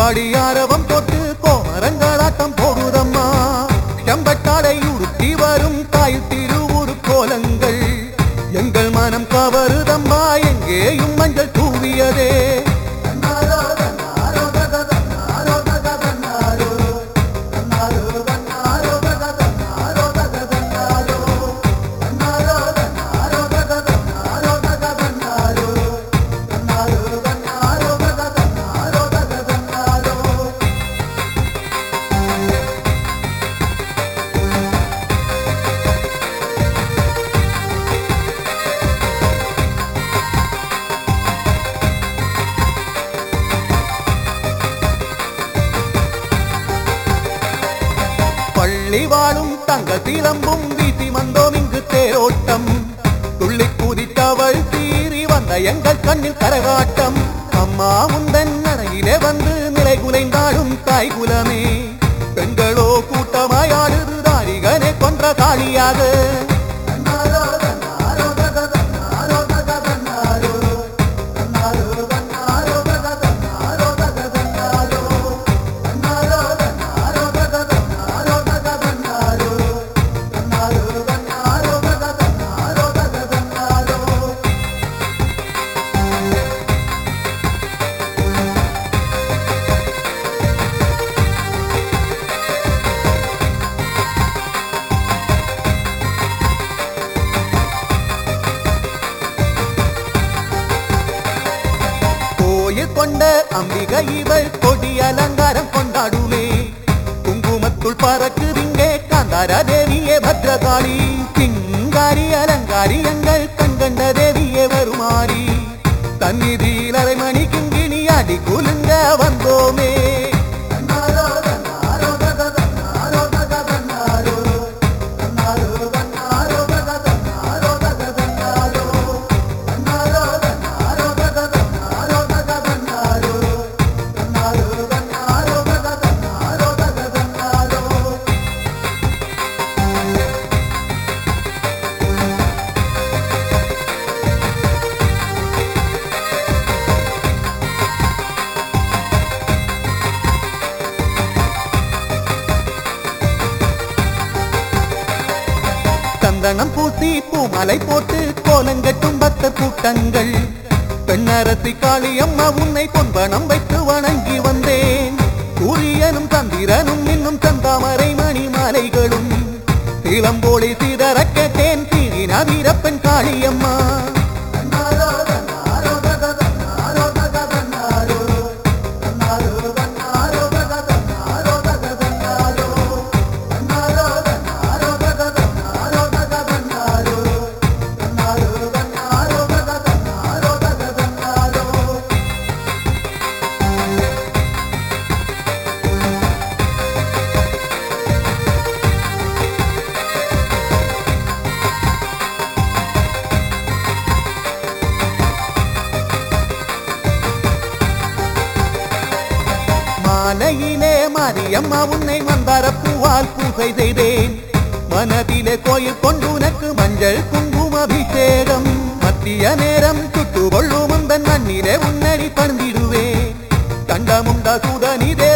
கோமாளி ஆரவம் போட்டு கோமரங்களாட்டம் போகுதம்மா செம்பட்டாடை உடுத்தி வரும் தாய் திருவுரு கோலங்கள் எங்கள் மனம் கவருதம்மா எங்கேயும் மஞ்சள் தூவியதே பள்ளி வாழும் தங்க சிலம்பும் வீசி வந்தோம் இங்கு தேரோட்டம் துள்ளி குதித்தவள் சீறி வந்த எங்கள் கண்ணில் கரகாட்டம் அம்மா உந்தன் நடையிலே வந்து நிலை குலைந்தாடும் தாய் குலமே பெண்களோ கூட்டமாய் ஆடுது தாரிகனை கொன்ற காளியாக கோயில் கொண்ட அம்பிகை இவள் கொடி அலங்காரம் கொண்டாடுமே குங்குமத்துள் பறக்குதிங்கே காந்தார தேவியே பத்ரகாளி சிங்காரி அலங்காரி எங்கள் கண்கண்ட தேவியே வருமாறி தன்னிதியில் அரைமணி கிங்கிணி அடி குலுங்க வந்தோமே சந்தனம் பூசி பூமலை போட்டு கோலங்கட்டும் பக்த கூட்டங்கள் பெண்ணரசி காளியம்மா உன்னை பொன்பணம் வைத்து வணங்கி வந்தேன் சூரியனும் சந்திரனும் இன்னும் சந்தாமரை மணி மாலைகளும் சீலம்போலி சீதர கேட்டேன் சீரின வீரப்பன் காளியம்மா மாலையிலே மாரியம்மா உன்னை மந்தார பூவால் பூசை செய்தேன் மனதிலே கோயில் கொண்டு உனக்கு மஞ்சள் குங்கும அபிஷேகம் மத்திய நேரம் சுட்டு கொள்ளும் உந்தன் மண்ணிலே உன்னடி பணிந்திடுவேன் கண்டமுண்டா சுதனிதே